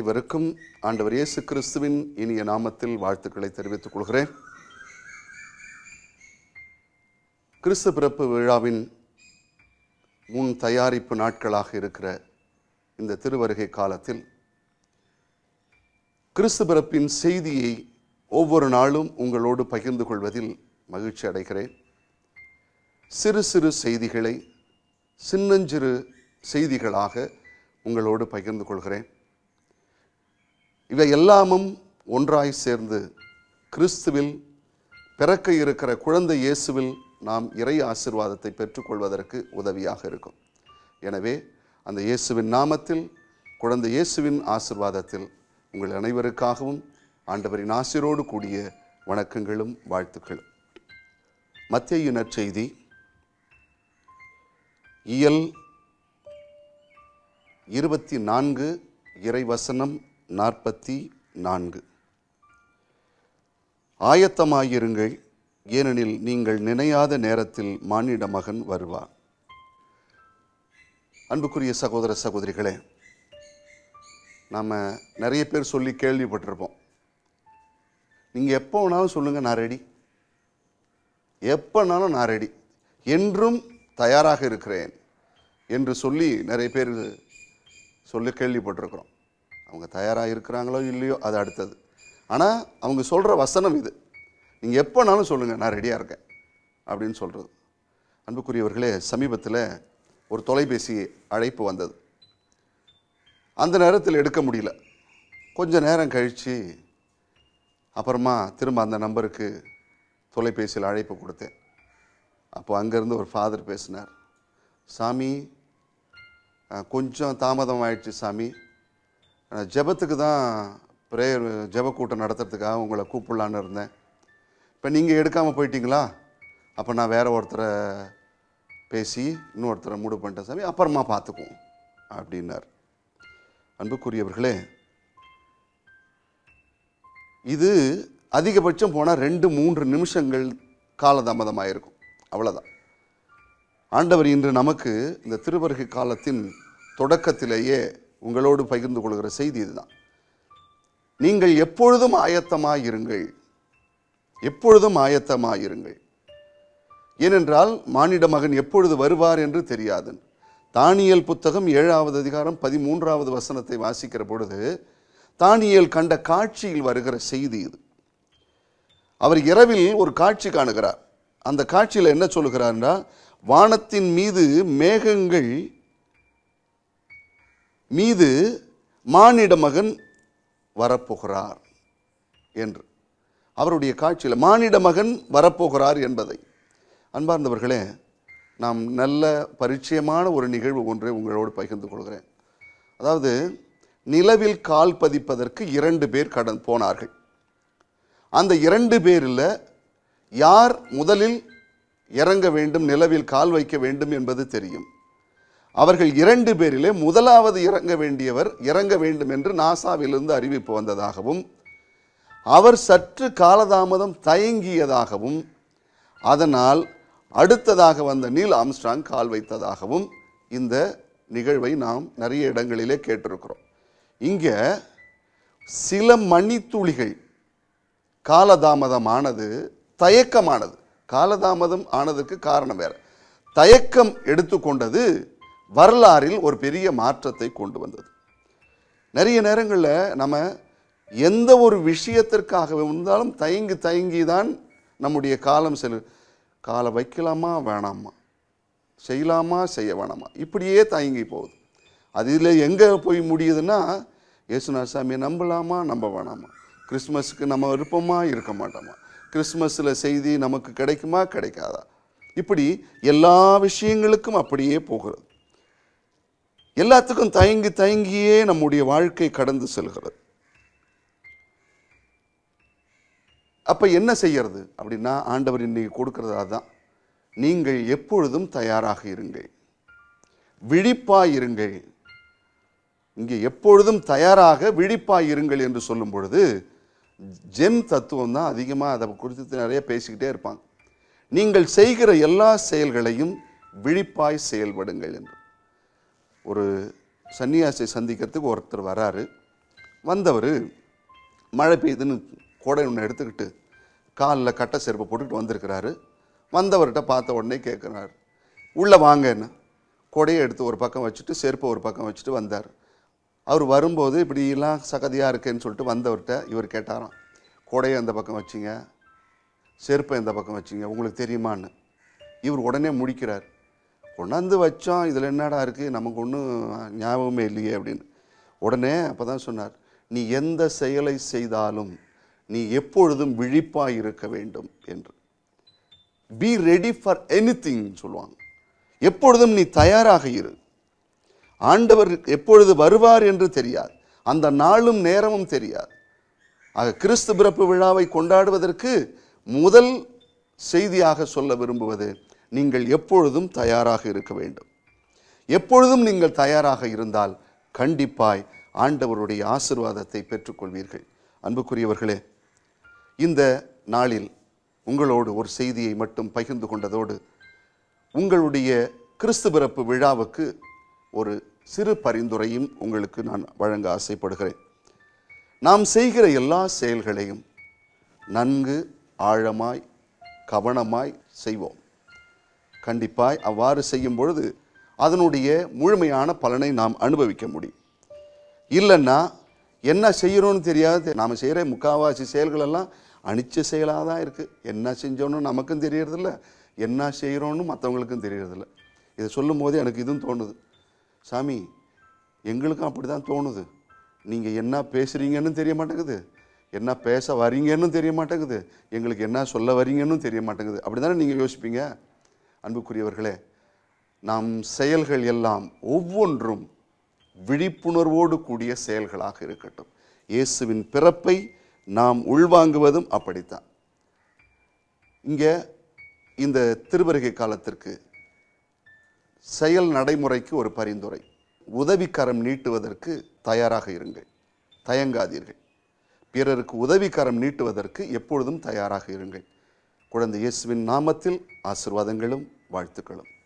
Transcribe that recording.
அனைவருக்கும் ஆண்டவர் இயேசு கிறிஸ்துவின் இனிய நாமத்தில் வாழ்த்துக்களை தெரிவித்துக் கொள்கிறேன் கிறிஸ்து பிறப்பு விழாவின் முன் தயாரிப்பு நாட்களாக இருக்கிற இந்த திருவருகை காலத்தில் கிறிஸ்து பிறப்பின் செய்தியை ஒவ்வொரு நாளும் உங்களோடு பகிர்ந்து கொள்வதில் மகிழ்ச்சி அடைகிறேன் சிறு சிறு செய்திகளை சின்னஞ்சிறு செய்திகளாக உங்களோடு பகிர்ந்து கொள்கிறேன் இவை எல்லாமும் ஒன்றாய் சேர்ந்து கிறிஸ்துவில் பிறக்க இருக்கிற குழந்தை இயேசுவில் நாம் இறை ஆசிர்வாதத்தை பெற்றுக்கொள்வதற்கு உதவியாக இருக்கும் எனவே அந்த இயேசுவின் நாமத்தில் குழந்தை இயேசுவின் ஆசிர்வாதத்தில் உங்கள் அனைவருக்காகவும் ஆண்டவரின் ஆசிரோடு கூடிய வணக்கங்களும் வாழ்த்துக்களும் மத்திய நற்செய்தி இயல் இருபத்தி நான்கு இறைவசனம் நாற்பத்தி நான்கு ஆயத்தமாயிருங்கள் ஏனெனில் நீங்கள் நினையாத நேரத்தில் மானிட மகன் வருவார் அன்புக்குரிய சகோதர சகோதரிகளே நாம் நிறைய பேர் சொல்லி கேள்விப்பட்டிருப்போம் நீங்கள் எப்போ வேணாலும் சொல்லுங்கள் நான் ரெடி எப்போனாலும் நான் ரெடி என்றும் தயாராக இருக்கிறேன் என்று சொல்லி நிறைய பேர் சொல்லி கேள்விப்பட்டிருக்கிறோம் அவங்க தயாராக இருக்கிறாங்களோ இல்லையோ அது அடுத்தது ஆனால் அவங்க சொல்கிற வசனம் இது நீங்கள் எப்போனாலும் சொல்லுங்கள் நான் ரெடியாக இருக்கேன் அப்படின்னு சொல்கிறது அன்புக்குரியவர்களே சமீபத்தில் ஒரு தொலைபேசி அழைப்பு வந்தது அந்த நேரத்தில் எடுக்க முடியல கொஞ்ச நேரம் கழித்து அப்புறமா திரும்ப அந்த நம்பருக்கு தொலைபேசியில் அழைப்பு கொடுத்தேன் அப்போ அங்கேருந்து ஒரு ஃபாதர் பேசினார் சாமி அஹ், கொஞ்சம் தாமதம் ஆயிடுச்சு சாமி அஹ், ஜெபத்துக்கு தான் ப்ரேயர் ஜெப கூட்டம் நடத்துறதுக்காக உங்களை கூப்பிடலான்னு இருந்தேன் இப்போ நீங்கள் எடுக்காமல் போயிட்டீங்களா அப்போ நான் வேற ஒருத்தரை பேசி இன்னொருத்தரை மூடு பண்ணிட்டேன் சாமி அப்புறமா பார்த்துக்குவோம் அப்படின்னார் அன்புக்குரியவர்களே இது அதிகபட்சம் போனால் ரெண்டு மூன்று நிமிஷங்கள் காலதாமதமாக இருக்கும் அவ்வளோதான் ஆண்டவர் இன்று நமக்கு இந்த திருவருகை காலத்தின் தொடக்கத்திலேயே உங்களோடு பகிர்ந்து கொள்கிற செய்தி இதுதான் நீங்கள் எப்பொழுதும் ஆயத்தமாயிருங்கள் எப்பொழுதும் ஆயத்தமாயிருங்கள் ஏனென்றால் மானிட மகன் எப்பொழுது வருவார் என்று தெரியாது தானியல் புத்தகம் ஏழாவது அதிகாரம் பதிமூன்றாவது வசனத்தை வாசிக்கிற பொழுது தானியல் கண்ட காட்சியில் வருகிற செய்தி இது அவர் இரவில் ஒரு காட்சி காணுகிறார் அந்த காட்சியில் என்ன சொல்லுகிறார்னா வானத்தின் மீது மேகங்கள் மீது மானிட மகன் வரப்போகிறார் என்று அவருடைய காட்சியில் மானிட மகன் வரப்போகிறார் என்பதை அன்பார்ந்தவர்களே நாம் நல்ல பரிச்சயமான ஒரு நிகழ்வு ஒன்றை உங்களோடு பகிர்ந்து கொள்கிறேன் அதாவது நிலவில் கால் பதிப்பதற்கு இரண்டு பேர் கடன் போனார்கள் அந்த இரண்டு பேரில் யார் முதலில் இறங்க வேண்டும் நிலவில் கால் வைக்க வேண்டும் என்பது தெரியும் அவர்கள் இரண்டு பேரிலே முதலாவது இறங்க வேண்டியவர் இறங்க வேண்டும் என்று நாசாவிலிருந்து அறிவிப்பு வந்ததாகவும் அவர் சற்று காலதாமதம் தயங்கியதாகவும் அதனால் அடுத்ததாக வந்த நீல் ஆம்ஸ்ட்ராங் கால் வைத்ததாகவும் இந்த நிகழ்வை நாம் நிறைய இடங்களிலே கேட்டிருக்கிறோம் இங்கே சில மணித்துளிகள் காலதாமதமானது தயக்கமானது காலதாமதம் ஆனதுக்கு காரணம் வேற தயக்கம் எடுத்துக்கொண்டது வரலாறில் ஒரு பெரிய மாற்றத்தை கொண்டு வந்தது நிறைய நேரங்களில் நம்ம எந்த ஒரு விஷயத்திற்காக இருந்தாலும் தயங்கி தயங்கி தான் நம்முடைய காலம் செல்லு காலை வைக்கலாமா வேணாமா செய்யலாமா செய்ய வேணாமா இப்படியே தயங்கி போகுது அதில் எங்கே போய் முடியுதுன்னா இயேசுநாத சாமியை நம்பலாமா நம்ப வேணாமா கிறிஸ்மஸுக்கு நம்ம விருப்பமா இருக்க மாட்டோமா கிறிஸ்மஸில் செய்தி நமக்கு கிடைக்குமா கிடைக்காதா இப்படி எல்லா விஷயங்களுக்கும் அப்படியே போகிறது எல்லாத்துக்கும் தயங்கி தயங்கியே நம்முடைய வாழ்க்கை கடந்து செல்கிறது அப்போ என்ன செய்யறது அப்படின்னா ஆண்டவர் இன்னைக்கு கொடுக்கறது அதுதான் நீங்கள் எப்பொழுதும் தயாராக இருங்கள் விழிப்பாய் இருங்கள் இங்கே எப்பொழுதும் தயாராக விழிப்பாய் இருங்கள் என்று சொல்லும் பொழுது ஜென் தத்துவம் தான் அதிகமாக அதை குறித்து நிறைய பேசிக்கிட்டே இருப்பாங்க நீங்கள் செய்கிற எல்லா செயல்களையும் விழிப்பாய் செயல்படுங்கள் என்று ஒரு சன்னியாசியை சந்திக்கிறதுக்கு ஒருத்தர் வராரு வந்தவர் மழை பெய்யுதுன்னு கொடை ஒன்று எடுத்துக்கிட்டு காலில் கட்டை செருப்பை போட்டுக்கிட்டு வந்திருக்கிறாரு வந்தவர்கிட்ட பார்த்த உடனே கேட்குறாரு உள்ளே வாங்கன்னு கொடையை எடுத்து ஒரு பக்கம் வச்சுட்டு செருப்பை ஒரு பக்கம் வச்சுட்டு வந்தார் அவர் வரும்போது இப்படிலாம் சகதியாக இருக்கேன்னு சொல்லிட்டு வந்தவர்கிட்ட இவர் கேட்டாராம் கொடையை அந்த பக்கம் வச்சிங்க செருப்பை இந்த பக்கம் வச்சிங்க உங்களுக்கு தெரியுமான்னு இவர் உடனே முடிக்கிறார் கொண்டாந்து வச்சோம் இதில் என்னடா இருக்குது நமக்கு ஒன்றும் ஞாபகமே இல்லையே அப்படின்னு உடனே அப்போ தான் சொன்னார் நீ எந்த செயலை செய்தாலும் நீ எப்பொழுதும் விழிப்பாய் இருக்க வேண்டும் என்று பி ரெடி ஃபார் எனிதிங் சொல்லுவாங்க எப்பொழுதும் நீ தயாராக இரு ஆண்டவர் எப்பொழுது வருவார் என்று தெரியாது அந்த நாளும் நேரமும் தெரியாது ஆக கிறிஸ்து பிறப்பு விழாவை கொண்டாடுவதற்கு முதல் செய்தியாக சொல்ல விரும்புவது நீங்கள் எப்பொழுதும் தயாராக இருக்க வேண்டும் எப்பொழுதும் நீங்கள் தயாராக இருந்தால் கண்டிப்பாய் ஆண்டவருடைய ஆசிர்வாதத்தை பெற்றுக்கொள்வீர்கள் அன்புக்குரியவர்களே இந்த நாளில் உங்களோடு ஒரு செய்தியை மட்டும் பகிர்ந்து கொண்டதோடு உங்களுடைய கிறிஸ்து பிறப்பு விழாவுக்கு ஒரு சிறு பரிந்துரையும் உங்களுக்கு நான் வழங்க ஆசைப்படுகிறேன் நாம் செய்கிற எல்லா செயல்களையும் நன்கு ஆழமாய் கவனமாய் செய்வோம் கண்டிப்பாய் அவ்வாறு செய்யும் பொழுது அதனுடைய முழுமையான பலனை நாம் அனுபவிக்க முடியும் இல்லைன்னா என்ன செய்யணும்னு தெரியாது நாம் செய்கிற முக்காவாசி செயல்கள் எல்லாம் அனிச்ச செயலாக தான் இருக்குது என்ன செஞ்சோன்னு நமக்கும் தெரியறதில்ல என்ன செய்கிறோன்னு மற்றவங்களுக்கும் தெரியறதில்ல இதை சொல்லும் போது எனக்கு இதுவும் தோணுது சாமி எங்களுக்கும் அப்படி தான் தோணுது நீங்கள் என்ன பேசுகிறீங்கன்னு தெரிய மாட்டேங்குது என்ன பேச வரீங்கன்னு தெரிய மாட்டேங்குது எங்களுக்கு என்ன சொல்ல வரீங்கன்னு தெரிய மாட்டேங்குது அப்படி தானே நீங்கள் யோசிப்பீங்க அன்புக்குரியவர்களே நம் செயல்கள் எல்லாம் ஒவ்வொன்றும் விழிப்புணர்வோடு கூடிய செயல்களாக இருக்கட்டும் இயேசுவின் பிறப்பை நாம் உள்வாங்குவதும் அப்படித்தான் இங்கே இந்த திருவருகை காலத்திற்கு செயல் நடைமுறைக்கு ஒரு பரிந்துரை உதவிக்கரம் நீட்டுவதற்கு தயாராக இருங்கள் தயங்காதீர்கள் பிறருக்கு உதவிக்கரம் நீட்டுவதற்கு எப்பொழுதும் தயாராக இருங்கள் குழந்தை இயேசுவின் நாமத்தில் ஆசிர்வாதங்களும் வாழ்த்துக்களும்